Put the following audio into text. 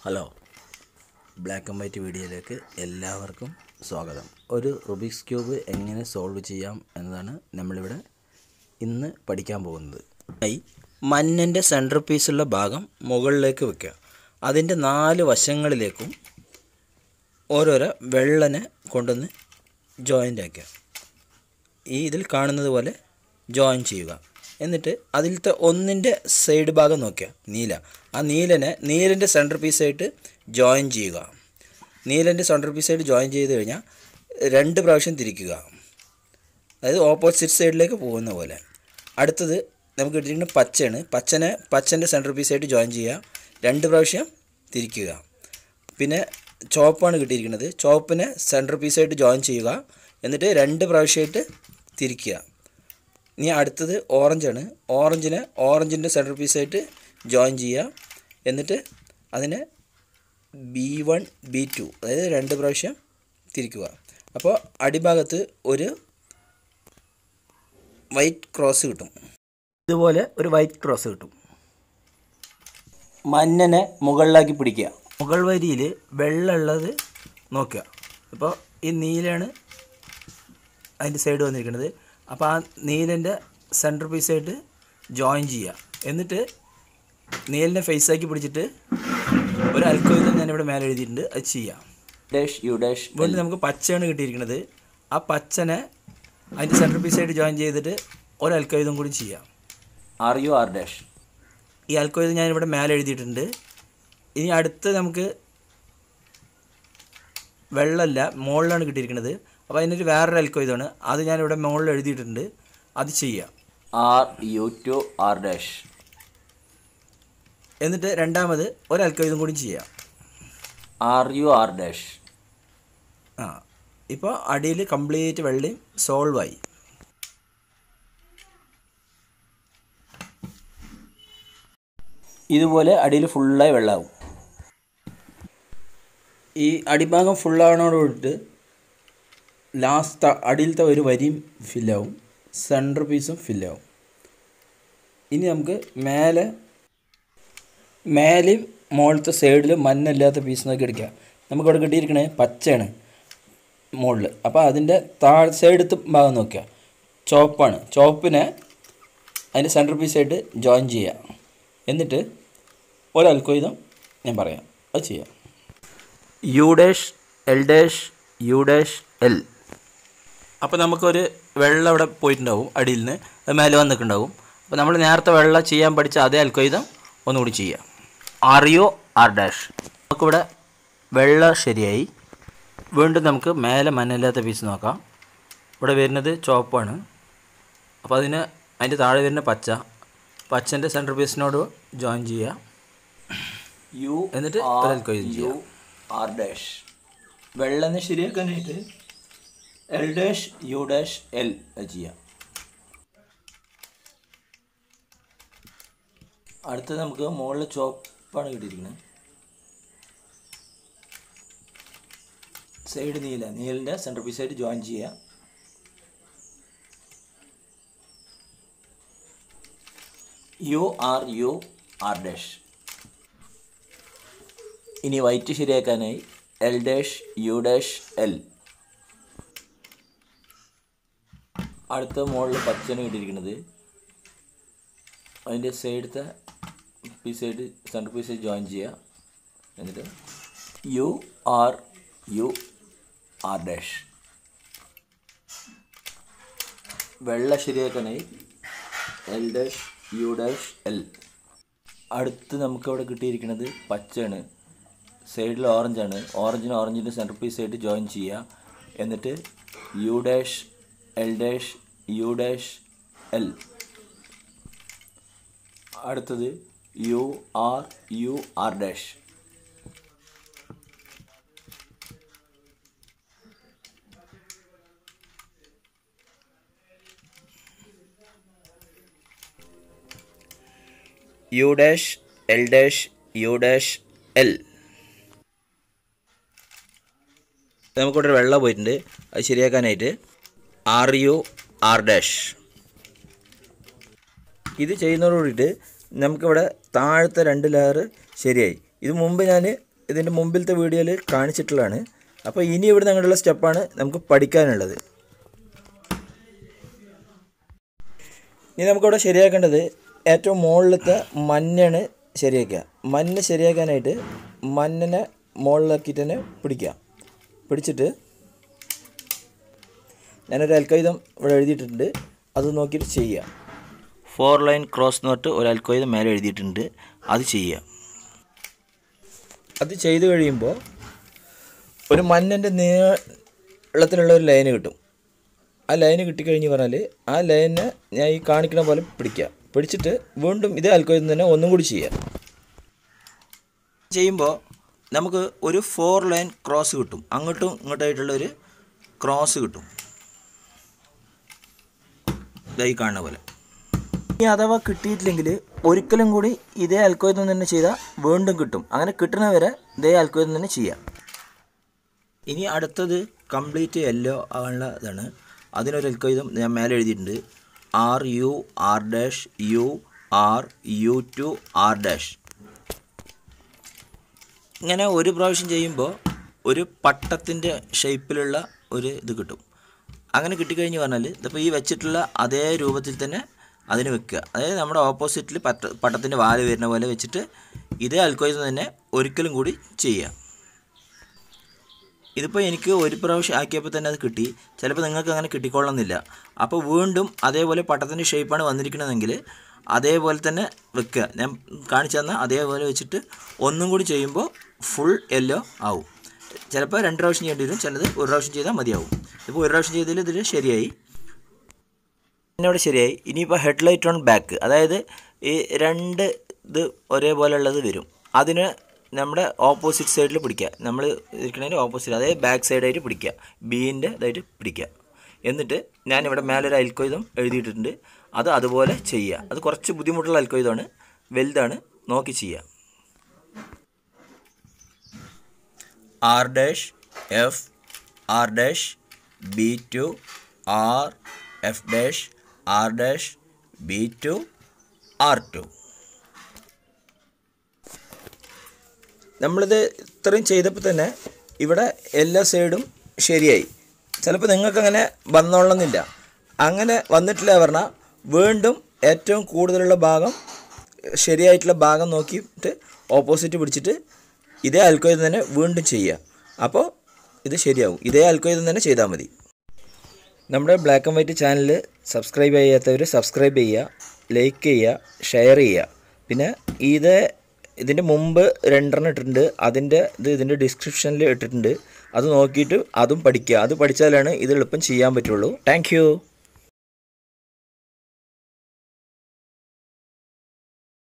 hello black and white വീഡിയോയിലേക്ക് എല്ലാവർക്കും സ്വാഗതം ഒരു റുബിക്സ് ക്യൂബ് എങ്ങനെ സോൾവ് ചെയ്യാം എന്നതാണ് നമ്മളിവിടെ ഇന്ന് പഠിക്കാൻ പോകുന്നത് ഈ മഞ്ഞൻ്റെ സെൻറ്റർ പീസുള്ള ഭാഗം മുകളിലേക്ക് വെക്കുക അതിൻ്റെ നാല് വശങ്ങളിലേക്കും ഓരോരോ വെള്ളനെ കൊണ്ടുവന്ന് ജോയിൻ്റ് ആക്കുക ഈ ഇതിൽ കാണുന്നത് പോലെ ജോയിൻ ചെയ്യുക എന്നിട്ട് അതിലത്തെ ഒന്നിൻ്റെ സൈഡ് ഭാഗം നോക്കുക നീല ആ നീലനെ നീലൻ്റെ സെൻറ്റർ പീസായിട്ട് ജോയിൻ ചെയ്യുക നീലൻ്റെ സെൻറ്റർ പീസായിട്ട് ജോയിൻ ചെയ്ത് കഴിഞ്ഞാൽ രണ്ട് പ്രാവശ്യം തിരിക്കുക അതായത് ഓപ്പോസിറ്റ് സൈഡിലേക്ക് പോകുന്ന പോലെ അടുത്തത് നമുക്ക് കിട്ടിയിരിക്കുന്നത് പച്ചയാണ് പച്ചനെ പച്ചൻ്റെ സെൻറ്റർ പീസായിട്ട് ജോയിൻ ചെയ്യുക രണ്ട് പ്രാവശ്യം തിരിക്കുക പിന്നെ ചോപ്പാണ് കിട്ടിയിരിക്കുന്നത് ചോപ്പിനെ സെൻറ്റർ പീസായിട്ട് ജോയിൻ ചെയ്യുക എന്നിട്ട് രണ്ട് പ്രാവശ്യമായിട്ട് തിരിക്കുക ഇനി അടുത്തത് ഓറഞ്ചാണ് ഓറഞ്ചിനെ ഓറഞ്ചിൻ്റെ സെൻറ്റർ പീസായിട്ട് ജോയിൻ ചെയ്യുക എന്നിട്ട് അതിനെ ബി വൺ ബി ടു അതായത് രണ്ട് പ്രാവശ്യം തിരിക്കുക അപ്പോൾ അടിഭാഗത്ത് ഒരു വൈറ്റ് ക്രോസ് കിട്ടും ഇതുപോലെ ഒരു വൈറ്റ് ക്രോസ് കിട്ടും മഞ്ഞനെ മുകളിലാക്കി പിടിക്കുക മുകൾ വരിയിൽ വെള്ളമുള്ളത് നോക്കുക അപ്പോൾ ഈ നീലാണ് അതിൻ്റെ സൈഡ് വന്നിരിക്കുന്നത് അപ്പോൾ ആ നീലൻ്റെ സെൻറ്റർ പീസായിട്ട് ജോയിൻ ചെയ്യുക എന്നിട്ട് നീലിനെ ഫേസാക്കി പിടിച്ചിട്ട് ഒരു അൽക്കോയിതം ഞാനിവിടെ മേലെ എഴുതിയിട്ടുണ്ട് അത് ചെയ്യാം ഡാഷ് യു ഡാഷ് വീണ്ടും നമുക്ക് പച്ചയാണ് കിട്ടിയിരിക്കുന്നത് ആ പച്ചനെ അതിൻ്റെ സെൻറ്റർ പീസായിട്ട് ജോയിൻ ചെയ്തിട്ട് ഒരു അൽക്കോയിതം കൂടി ചെയ്യാം ആർ യു ആർ ഡാഷ് ഈ അൽക്കോയിതം ഞാനിവിടെ മേലെ എഴുതിയിട്ടുണ്ട് ഇനി അടുത്ത് നമുക്ക് വെള്ളമല്ല മുകളിലാണ് കിട്ടിയിരിക്കുന്നത് അപ്പോൾ അതിനൊരു വേറൊരു അൽക്കോയിതാണ് അത് ഞാനിവിടെ മുകളിൽ എഴുതിയിട്ടുണ്ട് അത് ചെയ്യാം R U two R dash എന്നിട്ട് രണ്ടാമത് ഒരു അൽക്കോയിതും കൂടി ചെയ്യാം ആർ യു ആർ ഡാഷ് ആ ഇപ്പോൾ അടിയിൽ കംപ്ലീറ്റ് വെള്ളയും സോൾവ് ആയി ഇതുപോലെ അടിയിൽ ഫുള്ളായി വെള്ളമാവും ഈ അടിഭാഗം ഫുള്ളാവണോട് കൂടിയിട്ട് ലാസ്റ്റ് അടിയിലത്തെ ഒരു വരിയും ഫില്ലാവും സെൻറ്റർ പീസും ഫില്ലാവും ഇനി നമുക്ക് മേലെ മേലെയും മുകളിലത്തെ സൈഡിൽ മഞ്ഞില്ലാത്ത പീസ് നോക്കി എടുക്കുക നമുക്കിവിടെ കിട്ടിയിരിക്കണേ പച്ചയാണ് മുകളിൽ അപ്പോൾ അതിൻ്റെ താഴെ സൈഡത്തെ ഭാഗം നോക്കുക ചോപ്പാണ് ചോപ്പിനെ അതിൻ്റെ സെൻറ്റർ പീസായിട്ട് ജോയിൻ ചെയ്യുക എന്നിട്ട് ഒരു അൽക്കോയിതം ഞാൻ പറയാം അത് ചെയ്യാം U dash L dash U dash L അപ്പോൾ നമുക്കൊരു വെള്ളം അവിടെ പോയിട്ടുണ്ടാവും അടിയിൽ നിന്ന് അത് മേലെ വന്നിട്ടുണ്ടാവും അപ്പോൾ നമ്മൾ നേരത്തെ വെള്ളം ചെയ്യാൻ പഠിച്ച അതേ അൽക്കൊയ്തം ഒന്നുകൂടി ചെയ്യാം ആർ യു ആർ ഡാഷ് നമുക്കിവിടെ വെള്ളം ശരിയായി വീണ്ടും നമുക്ക് മേലെ മഞ്ഞില്ലാത്ത പീസ് നോക്കാം ഇവിടെ വരുന്നത് ചുവപ്പാണ് അപ്പോൾ അതിന് അതിൻ്റെ താഴെ വരുന്ന പച്ച പച്ചൻ്റെ സെൻറ്റർ പീസിനോട് ജോയിൻ ചെയ്യുക യു എന്നിട്ട് ഒരു അൽക്കോയിതം യു ആർ ഡാഷ് വെള്ളം ശരിയാക്കാനായിട്ട് L dash U dash L ചെയ്യാം അടുത്തത് നമുക്ക് മുകളിൽ ചോപ്പാണ് കിട്ടിയിരിക്കുന്നത് സൈഡ് നീല നീലിൻ്റെ സെൻറ്റർ പീസായിട്ട് ജോയിൻ ചെയ്യുക U R U R dash ഇനി വൈറ്റ് ശരിയാക്കാനായി L dash U dash L അടുത്ത മുകളിൽ പച്ചന് കിട്ടിയിരിക്കുന്നത് അതിൻ്റെ സൈഡത്തെ പീസായിട്ട് സെൻറ്റർ പീസായിട്ട് ജോയിൻ ചെയ്യുക എന്നിട്ട് U R U R dash വെള്ള ശരിയാക്കാനായി L dash U dash L അടുത്ത് നമുക്ക് അവിടെ കിട്ടിയിരിക്കുന്നത് പച്ചയാണ് സൈഡിൽ ഓറഞ്ചാണ് ഓറഞ്ചിന് ഓറഞ്ചിൻ്റെ സെൻറ്റർ പീസായിട്ട് ജോയിൻ ചെയ്യുക എന്നിട്ട് U dash L dash U dash L അടുത്തത് U R U R dash U dash L dash U dash L നമുക്കിവിടെ ഒരു വെള്ളം പോയിട്ടുണ്ട് അത് ശരിയാക്കാനായിട്ട് ആർ യു ആർ ഡാഷ് ഇത് ചെയ്യുന്നതോട് കൂടിയിട്ട് നമുക്കിവിടെ താഴത്തെ രണ്ട് ലെയർ ശരിയായി ഇത് മുമ്പ് ഞാൻ ഇതിൻ്റെ മുമ്പിലത്തെ വീഡിയോയിൽ കാണിച്ചിട്ടുള്ളതാണ് അപ്പോൾ ഇനി ഇവിടെ അങ്ങോട്ടുള്ള സ്റ്റെപ്പാണ് നമുക്ക് പഠിക്കാനുള്ളത് ഇനി നമുക്കിവിടെ ശരിയാക്കേണ്ടത് ഏറ്റവും മുകളിലത്തെ മഞ്ഞാണ് ശരിയാക്കുക മഞ്ഞ ശരിയാക്കാനായിട്ട് മഞ്ഞനെ മുകളിലാക്കിയിട്ട് തന്നെ പിടിക്കുക പിടിച്ചിട്ട് ഞാനൊരു അൽക്കൈതം ഇവിടെ എഴുതിയിട്ടുണ്ട് അത് നോക്കിയിട്ട് ചെയ്യുക ഫോർ ലൈൻ ക്രോസ് എന്ന് പറഞ്ഞിട്ട് ഒരു അൽക്കോയിതം മേലെ എഴുതിയിട്ടുണ്ട് അത് ചെയ്യുക അത് ചെയ്ത് കഴിയുമ്പോൾ ഒരു മഞ്ഞൻ്റെ നീളത്തിലുള്ള ഒരു ലൈന് കിട്ടും ആ ലൈന് കിട്ടിക്കഴിഞ്ഞ് പറഞ്ഞാൽ ആ ലൈനെ ഞാൻ ഈ കാണിക്കുന്ന പോലെ പിടിക്കുക പിടിച്ചിട്ട് വീണ്ടും ഇതേ അൽക്കോയിതം തന്നെ ഒന്നും കൂടി ചെയ്യുക ചെയ്യുമ്പോൾ നമുക്ക് ഒരു ഫോർ ലൈൻ ക്രോസ് കിട്ടും അങ്ങോട്ടും ഇങ്ങോട്ടായിട്ടുള്ള ഒരു ക്രോസ് കിട്ടും ഇതായി കാണുന്ന പോലെ ഇനി അഥവാ കിട്ടിയിട്ടില്ലെങ്കിൽ ഒരിക്കലും കൂടി ഇതേ അൽക്കോയതം തന്നെ ചെയ്താൽ വീണ്ടും കിട്ടും അങ്ങനെ കിട്ടുന്ന വരെ ഇതേ അൽക്കോയതം തന്നെ ചെയ്യാം ഇനി അടുത്തത് കംപ്ലീറ്റ് യെല്ലോ ആകാനുള്ള ഇതാണ് അതിനൊരു അൽക്കോയിതം ഞാൻ മേലെ എഴുതിയിട്ടുണ്ട് R U R dash U R U two R dash ഇങ്ങനെ ഒരു പ്രാവശ്യം ചെയ്യുമ്പോൾ ഒരു പട്ടത്തിൻ്റെ ഷേപ്പിലുള്ള ഒരു ഇത് കിട്ടും അങ്ങനെ കിട്ടിക്കഴിഞ്ഞ് പറഞ്ഞാൽ ഇതിപ്പോൾ ഈ വെച്ചിട്ടുള്ള അതേ രൂപത്തിൽ തന്നെ അതിന് വെക്കുക അതായത് നമ്മുടെ ഓപ്പോസിറ്റിൽ പട്ട പട്ടത്തിൻ്റെ വാല് വരുന്ന പോലെ വെച്ചിട്ട് ഇതേ അൽക്കോയിസം തന്നെ ഒരിക്കലും കൂടി ചെയ്യുക ഇതിപ്പോൾ എനിക്ക് ഒരു പ്രാവശ്യം ആക്കിയപ്പോൾ തന്നെ അത് കിട്ടി ചിലപ്പോൾ നിങ്ങൾക്ക് അങ്ങനെ കിട്ടിക്കൊള്ളണമെന്നില്ല അപ്പോൾ വീണ്ടും അതേപോലെ പട്ടത്തിൻ്റെ ഷേപ്പാണ് വന്നിരിക്കണമെങ്കിൽ അതേപോലെ തന്നെ വെക്കുക ഞാൻ കാണിച്ചു തന്നാൽ അതേപോലെ വെച്ചിട്ട് ഒന്നും കൂടി ചെയ്യുമ്പോൾ ഫുൾ യെല്ലോ ആവും ചിലപ്പോൾ രണ്ട് പ്രാവശ്യം ചെയ്യേണ്ടി വരും ചിലത് ഒരു പ്രാവശ്യം ചെയ്താൽ മതിയാവും ഇപ്പോൾ ഒരു പ്രാവശ്യം ചെയ്തതിൽ ഇതിൽ ശരിയായി എന്നോട് ശരിയായി ഇനിയിപ്പോൾ ഹെഡ്ലൈറ്റ് ഓൺ ബാക്ക് അതായത് ഈ രണ്ട് ഇത് ഒരേപോലെ ഉള്ളത് വരും അതിന് നമ്മുടെ ഓപ്പോസിറ്റ് സൈഡിൽ പിടിക്കുക നമ്മൾ ഇരിക്കുന്നതിൻ്റെ ഓപ്പോസിറ്റ് അതായത് ബാക്ക് സൈഡായിട്ട് പിടിക്കുക ബീൻ്റെ ഇതായിട്ട് പിടിക്കുക എന്നിട്ട് ഞാനിവിടെ മേലൊരു അൽക്കൊയ്തം എഴുതിയിട്ടുണ്ട് അത് അതുപോലെ ചെയ്യുക അത് കുറച്ച് ബുദ്ധിമുട്ടുള്ള അൽക്കൊയ്തമാണ് വലുതാണ് നോക്കി ചെയ്യുക R dash F R dash B two R F dash R dash B two R two നമ്മളിത് ഇത്രയും ചെയ്തപ്പോൾ തന്നെ ഇവിടെ എല്ലാ സൈഡും ശരിയായി ചിലപ്പോൾ നിങ്ങൾക്കങ്ങനെ വന്നോളന്നില്ല അങ്ങനെ വന്നിട്ടില്ല പറഞ്ഞാൽ വീണ്ടും ഏറ്റവും കൂടുതലുള്ള ഭാഗം ശരിയായിട്ടുള്ള ഭാഗം നോക്കിയിട്ട് ഓപ്പോസിറ്റ് പിടിച്ചിട്ട് ഇതേ അൽക്കോയിതം തന്നെ വീണ്ടും ചെയ്യുക അപ്പോൾ ഇത് ശരിയാവും ഇതേ അൽക്കോയിതം തന്നെ ചെയ്താൽ മതി നമ്മുടെ black and white channel subscribe ചെയ്യാത്തവർ സബ്സ്ക്രൈബ് ചെയ്യുക ലൈക്ക് ചെയ്യുക ഷെയർ ചെയ്യുക പിന്നെ ഇത് ഇതിൻ്റെ മുമ്പ് രണ്ടെണ്ണം ഇട്ടിട്ടുണ്ട് അതിൻ്റെ ഇത് ഇതിൻ്റെ ഡിസ്ക്രിപ്ഷനിൽ ഇട്ടിട്ടുണ്ട് അത് നോക്കിയിട്ട് അതും പഠിക്കുക അത് പഠിച്ചാലാണ് ഇത് എളുപ്പം ചെയ്യാൻ പറ്റുള്ളൂ താങ്ക്